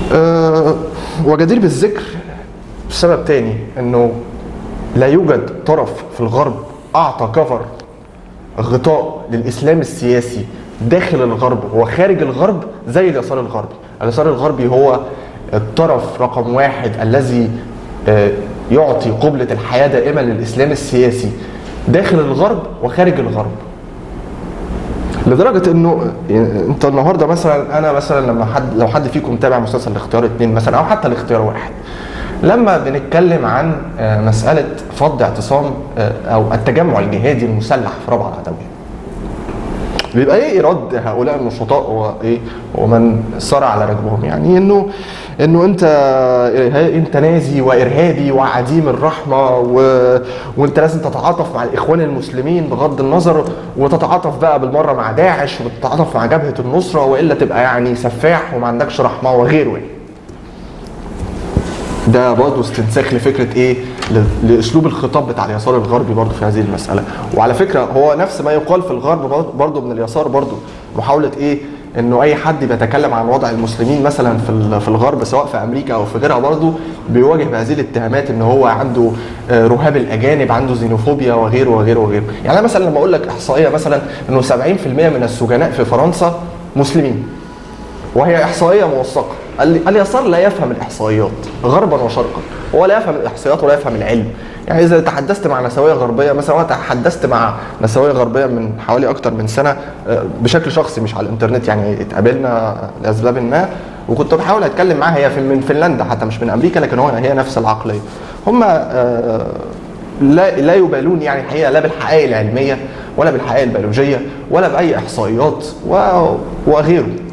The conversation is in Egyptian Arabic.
أه وجدير بالذكر سبب تاني انه لا يوجد طرف في الغرب اعطى كفر غطاء للاسلام السياسي داخل الغرب وخارج الغرب زي اليسار الغربي اليسار الغربي هو الطرف رقم واحد الذي آه، يعطي قبلة الحياة دائما للإسلام السياسي داخل الغرب وخارج الغرب لدرجة انه انت النهارده مثلا انا مثلا لما حد لو حد فيكم تابع مسلسل الاختيار اتنين مثلا او حتى الاختيار واحد لما بنتكلم عن آه، مسألة فض اعتصام آه، او التجمع الجهادي المسلح في رابعة العدوية بيبقى ايه رد هؤلاء النشطاء وايه ومن سار على ركبهم يعني انه انه انت انت نازي وارهابي وعديم الرحمه و... وانت لازم تتعاطف مع الاخوان المسلمين بغض النظر وتتعاطف بقى بالمره مع داعش وتتعاطف مع جبهه النصره والا تبقى يعني سفاح وما عندكش رحمه وغيره يعني. ده برضه استنساخ لفكره ايه ل- لاسلوب الخطاب بتاع اليسار الغربي برضه في هذه المساله وعلى فكره هو نفس ما يقال في الغرب برضه من اليسار برضه محاوله ايه انه اي حد بيتكلم عن وضع المسلمين مثلا في ال- في الغرب سواء في امريكا او في غيرها برضه بيواجه بهذه الاتهامات ان هو عنده آه، رهاب الاجانب عنده زينوفوبيا وغيره وغيره وغيره يعني انا مثلا لما اقول لك احصائيه مثلا انه 70% من السجناء في فرنسا مسلمين وهي احصائيه موثقه ال- اليسار لا يفهم الاحصائيات غربا وشرقا هو لا يفهم الاحصائيات ولا يفهم العلم يعني اذا تحدثت مع نسويه غربيه مثلا انا تحدثت مع نسويه غربيه من حوالي اكتر من سنه آه، بشكل شخصي مش على الانترنت يعني اتقابلنا لاسباب ما وكنت بحاول اتكلم معاها هي في- من فنلندا حتى مش من امريكا لكن هو هي نفس العقليه هم آه، لا لا يبالون يعني الحقيقه لا بالحقائق العلميه ولا بالحقائق البيولوجيه ولا باي احصائيات و- وغيره